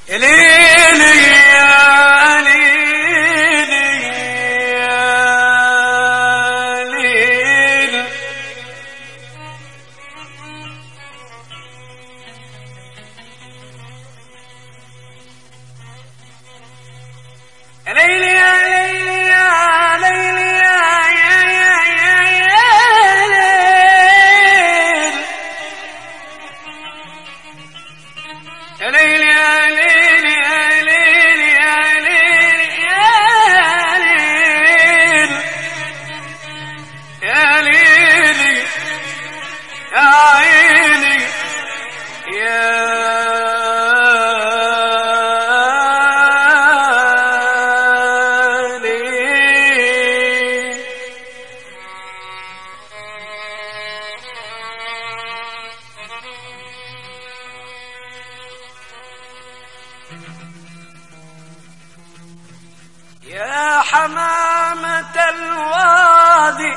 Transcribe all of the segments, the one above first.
يا ليلي يا ليلي يا ليل يا ليلي يا ليلي يا ليلي يا يا يا يا يا ليل يا ليل يا ليل يا ليل يا ليل يا ليل يا ليل يا عيني يا ليل يا حمامة الوادي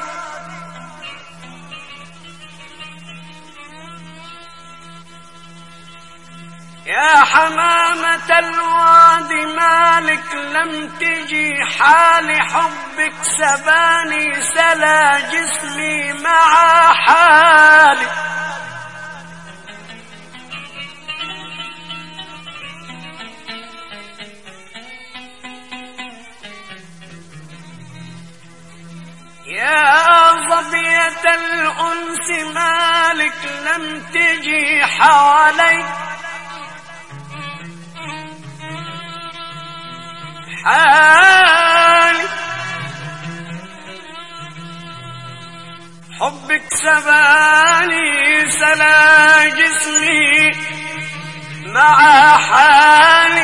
يا حمامة الوادي مالك لم تجي حالي حبك سباني سلا جسمي مع حالي يا ظبية الأنس مالك لم تجي حوالي حالي حبك سباني سلا جسمي مع حالي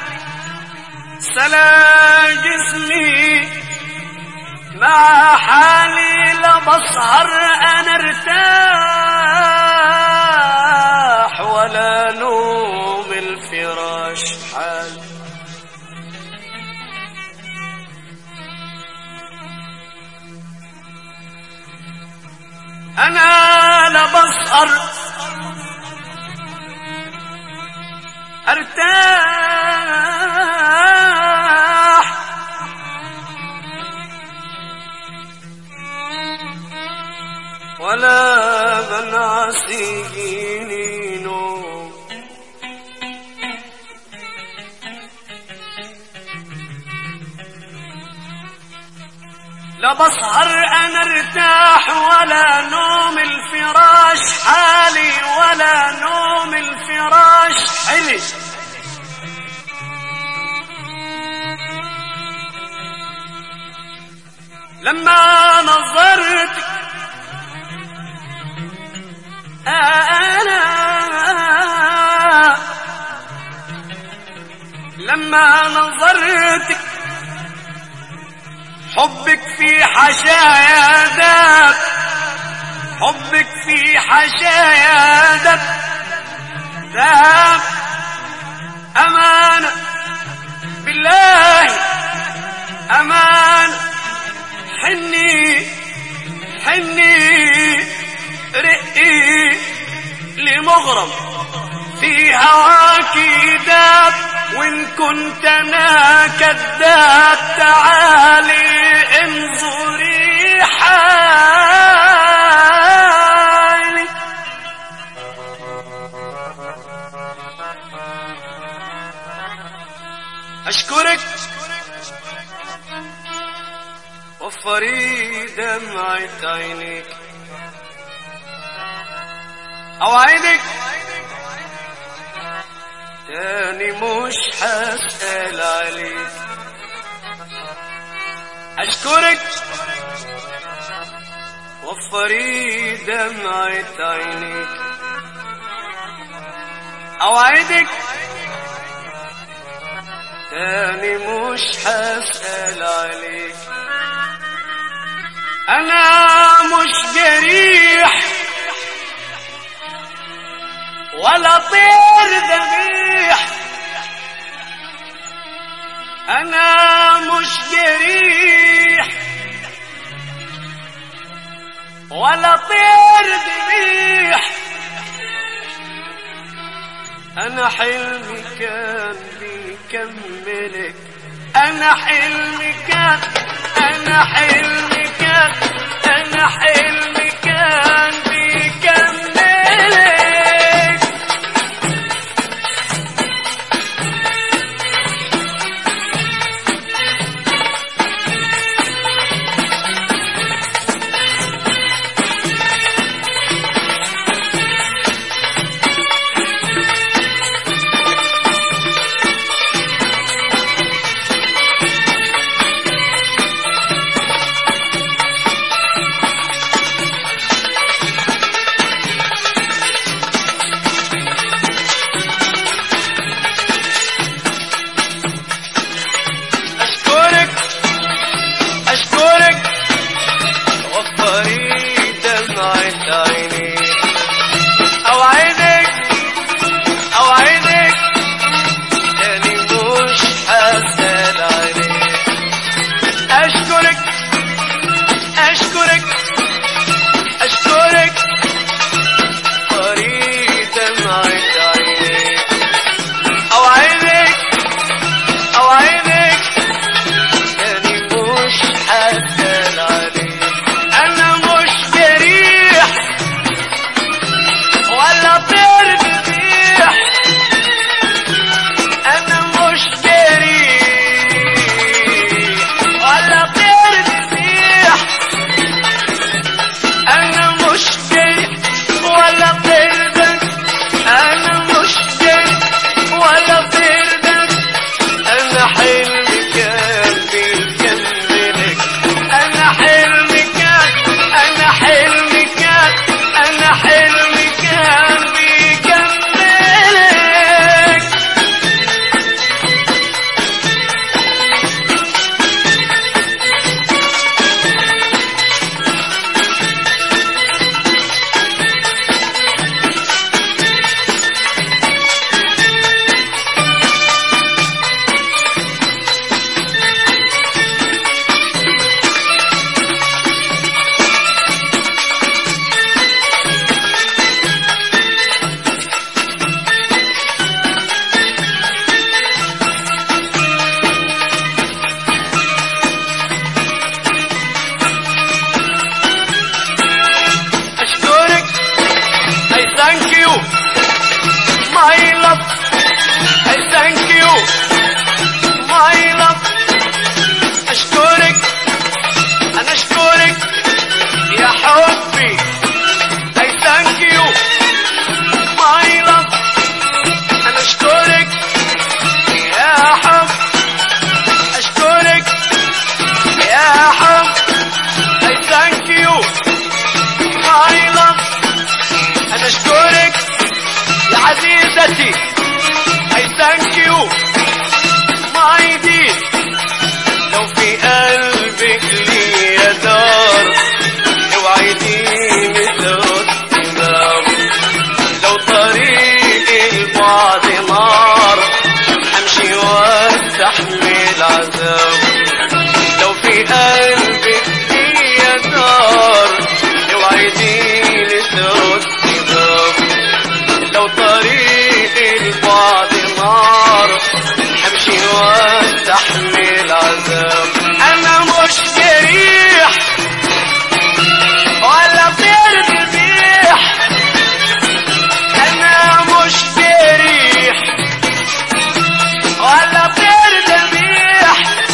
سلا جسمي مع حالي لبصهر انا ارتاح ولا نوم الفراش حال انا لبصهر ارتاح ولا منعسيني نوم لا بسهر انا ارتاح ولا نوم الفراش حالي ولا نوم الفراش حلي لما نظرت أنا لما نظرت حبك في حشايا داب حبك في حشايا دب داب أمانة بالله أمانة حني حني رقي لمغرم في هواك داب وان كنت انا كذاب تعالي انظري حالي اشكرك وفري دمعة عينيك اوعدك تاني مش هسأل عليك اشكرك وفري دمعة عينيك اوعدك تاني مش هسأل عليك انا مش جريح ولا طير ذبيح انا مش جريح ولا طير ذبيح انا حلمي كان بيكملك انا حلمي كان انا حلمي كان انا حلمي كان بيكملك أشكرك أشكرك وفري دمعة عيني أوعدك أوعدك تاني مش حسن عليك أشكرك أشكرك أشكرك فري دمعة عيني أوعدك أوعدك تاني مش حسن عليك أنا مش جريح ولا طير بذيح أنا مش جريح ولا طير بذيح أنا مش جريح ولا طير بذيح أنا مش جريح ولا طير بذيح أنا حلمي كان بيكملك أنا حلمي كان أنا حلمي كان أنا حلمي كان بيكملك أشكرك I thank you my love I thank you my love أشكرك أنا أشكرك يا حبي I thank you my love أنا أشكرك يا حب أشكرك يا حب I thank you my love أنا أشكرك يا عزيزتي I thank you my dear لو في قلبك لي دار اوعديني الدماغ لو طريق البعد نار امشي واستحمل عذاب لو في قلبك لي دار اوعديني ترد باب لو طريق البعد نار همشي واستحمل عذاب انا مش جريح ولا طير بذيح انا مش جريح ولا طير ذبيح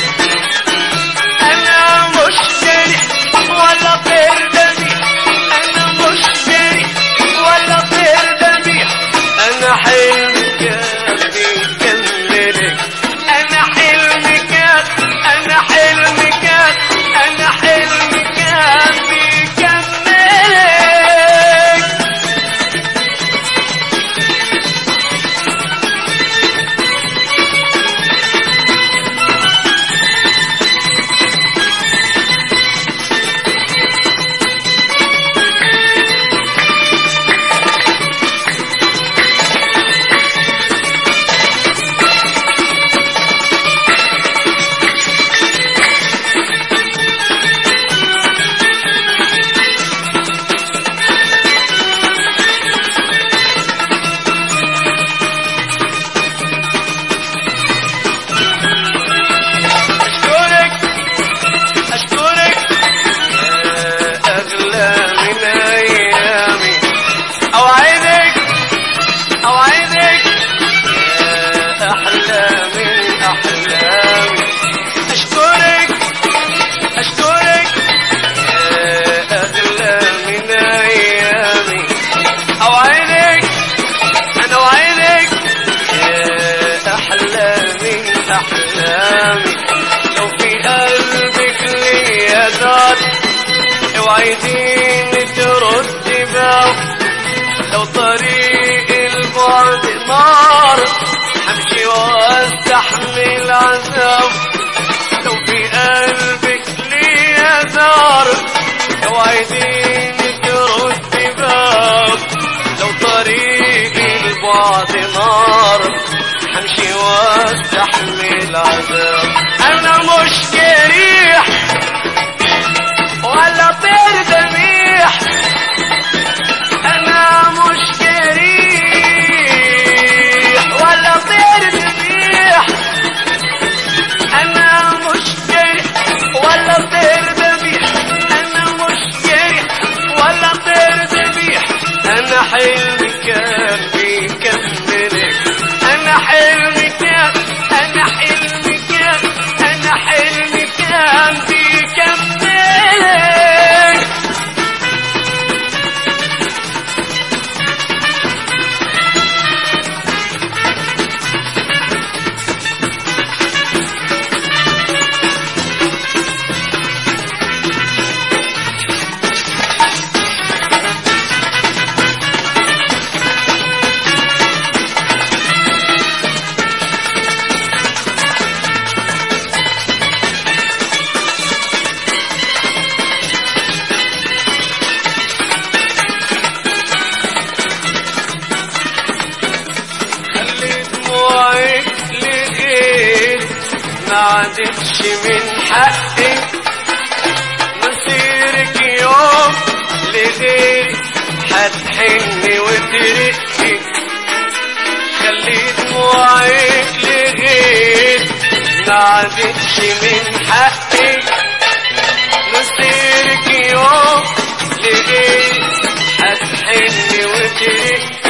انا مش جريح ولا طير ذبيح انا مش جريح ولا طير ذبيح انا حلمي كان بيكملك انا حلمي كان انا حلمي كان انا حلمي كان بيكملك عينك يا أحلى من أحلامي أشكرك أشكرك يا أغلى من أيامي أو عينك أنا وعينك يا أحلى من أحلامي لو في قلبك ليا دار اوعديني ترد باب لو طريق البعد نار همشي واستحمل عذاب لو في قلبك ليا دار اوعديني ترد باب لو طريق البعد نار همشي واستحمل عذاب انا مش جريح ولا طير دميح انا مش جريح ولا طير دميح انا مش جريح ولا طير دميح انا مش جريح ولا طير دميح انا حلمي كان بيكملك انا حلمي كان انا حلمي كان انا حلمي كان بيكملك خلي دموعك لغير ما عادتش من حقي مسيرك يوم لغير هتحني وترقي خلي دموعك لغير ما عادتش من حقي مسيرك يوم لغير هتحني وترقي